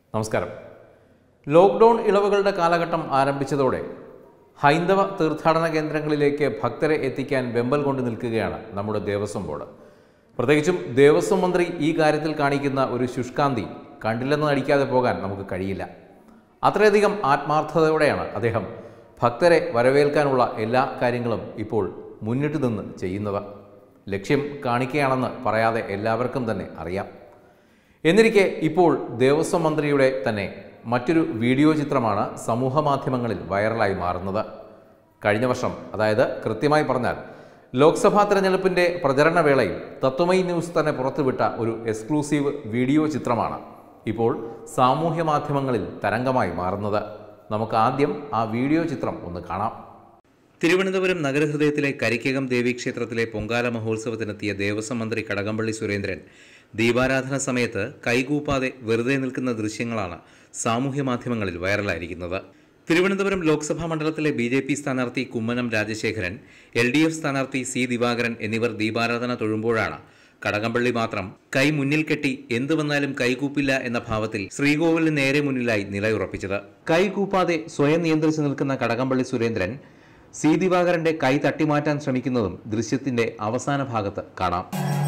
നമസ്കാരം ലോക്ക്ഡൗൺ ഇളവുകളുടെ കാലഘട്ടം ആരംഭിച്ചതോടെ ഹൈന്ദവ തീർത്ഥാടന കേന്ദ്രങ്ങളിലേക്ക് ഭക്തരെ എത്തിക്കാൻ വെമ്പൽ കൊണ്ട് നിൽക്കുകയാണ് നമ്മുടെ ദേവസ്വം ബോർഡ് പ്രത്യേകിച്ചും ദേവസ്വം മന്ത്രി ഈ കാര്യത്തിൽ കാണിക്കുന്ന ഒരു ശുഷ്കാന്തി കണ്ടില്ലെന്ന് നടിക്കാതെ പോകാൻ നമുക്ക് കഴിയില്ല അത്രയധികം ആത്മാർത്ഥതയോടെയാണ് അദ്ദേഹം ഭക്തരെ വരവേൽക്കാനുള്ള എല്ലാ കാര്യങ്ങളും ഇപ്പോൾ മുന്നിട്ട് നിന്ന് ചെയ്യുന്നത് ലക്ഷ്യം കാണിക്കുകയാണെന്ന് പറയാതെ എല്ലാവർക്കും തന്നെ അറിയാം എന്നിരിക്കെ ഇപ്പോൾ ദേവസ്വം മന്ത്രിയുടെ തന്നെ മറ്റൊരു വീഡിയോ ചിത്രമാണ് സമൂഹ മാധ്യമങ്ങളിൽ വൈറലായി മാറുന്നത് കഴിഞ്ഞ വർഷം അതായത് കൃത്യമായി പറഞ്ഞാൽ ലോക്സഭാ തെരഞ്ഞെടുപ്പിൻ്റെ പ്രചരണ വേളയിൽ തത്വമയി ന്യൂസ് തന്നെ പുറത്തുവിട്ട ഒരു എക്സ്ക്ലൂസീവ് വീഡിയോ ചിത്രമാണ് ഇപ്പോൾ സാമൂഹ്യ മാധ്യമങ്ങളിൽ തരംഗമായി മാറുന്നത് നമുക്ക് ആദ്യം ആ വീഡിയോ ചിത്രം ഒന്ന് കാണാം തിരുവനന്തപുരം നഗരഹൃദയത്തിലെ കരിക്കകം ദേവീക്ഷേത്രത്തിലെ പൊങ്കാല മഹോത്സവത്തിനെത്തിയ ദേവസ്വം മന്ത്രി കടകംപള്ളി സുരേന്ദ്രൻ ദീപാരാധന സമയത്ത് കൈകൂപ്പാതെ വെറുതെ നിൽക്കുന്ന ദൃശ്യങ്ങളാണ് സാമൂഹ്യ മാധ്യമങ്ങളിൽ വൈറലായിരിക്കുന്നത് തിരുവനന്തപുരം ലോക്സഭാ മണ്ഡലത്തിലെ ബി ജെ പി സ്ഥാനാർത്ഥി Kummanam Rajasekharan L D F സ്ഥാനാർത്ഥി സി ദിവാകരൻ എന്നിവർ ദീപാരാധന തൊഴുമ്പോഴാണ് കടകംപള്ളി മാത്രം കൈ മുന്നിൽ കെട്ടി എന്തു വന്നാലും കൈകൂപ്പില്ല എന്ന ഭാവത്തിൽ ശ്രീകോവിലിന് നേരെ മുന്നിലായി നിലയുറപ്പിച്ചത് കൈകൂപ്പാതെ സ്വയം നിയന്ത്രിച്ചു നിൽക്കുന്ന കടകംപള്ളി സുരേന്ദ്രൻ സി ദിവാകരന്റെ കൈ തട്ടിമാറ്റാൻ ശ്രമിക്കുന്നതും ദൃശ്യത്തിന്റെ അവസാന ഭാഗത്ത് കാണാം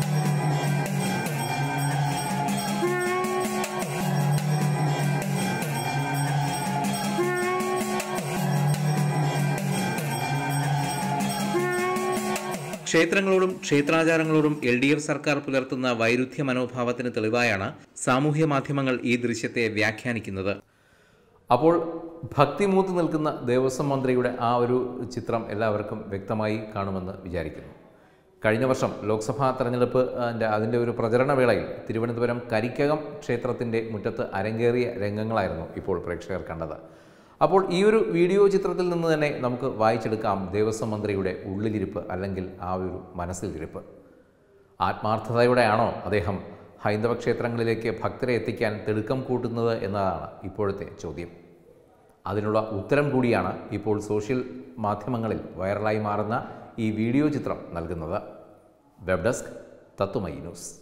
ക്ഷേത്രങ്ങളോടും ക്ഷേത്രാചാരങ്ങളോടും എൽ ഡി എഫ് സർക്കാർ പുലർത്തുന്ന വൈരുദ്ധ്യ മനോഭാവത്തിന് തെളിവായാണ് സാമൂഹ്യ മാധ്യമങ്ങൾ ഈ ദൃശ്യത്തെ വ്യാഖ്യാനിക്കുന്നത് അപ്പോൾ ഭക്തിമൂത്ത് നിൽക്കുന്ന ദേവസ്വം മന്ത്രിയുടെ ആ ഒരു ചിത്രം എല്ലാവർക്കും വ്യക്തമായി കാണുമെന്ന് വിചാരിക്കുന്നു കഴിഞ്ഞ വർഷം ലോക്സഭാ തെരഞ്ഞെടുപ്പ് അതിൻ്റെ അതിൻ്റെ ഒരു പ്രചരണ വേളയിൽ തിരുവനന്തപുരം കരിക്കകം ക്ഷേത്രത്തിൻ്റെ മുറ്റത്ത് അരങ്ങേറിയ രംഗങ്ങളായിരുന്നു ഇപ്പോൾ പ്രേക്ഷകർ കണ്ടത് അപ്പോൾ ഈ ഒരു വീഡിയോ ചിത്രത്തിൽ നിന്ന് തന്നെ നമുക്ക് വായിച്ചെടുക്കാം ദേവസ്വം മന്ത്രിയുടെ ഉള്ളിലിരിപ്പ് അല്ലെങ്കിൽ ആ ഒരു മനസ്സിലിരിപ്പ് ആത്മാർത്ഥതയോടെയാണോ അദ്ദേഹം ഹൈന്ദവ ക്ഷേത്രങ്ങളിലേക്ക് ഭക്തരെ എത്തിക്കാൻ തിടുക്കം കൂട്ടുന്നത് എന്നതാണ് ഇപ്പോഴത്തെ ചോദ്യം അതിനുള്ള ഉത്തരം കൂടിയാണ് ഇപ്പോൾ സോഷ്യൽ മാധ്യമങ്ങളിൽ വൈറലായി മാറുന്ന ഈ വീഡിയോ ചിത്രം നൽകുന്നത് വെബ് ഡെസ്ക് തത്തുമൈ ന്യൂസ്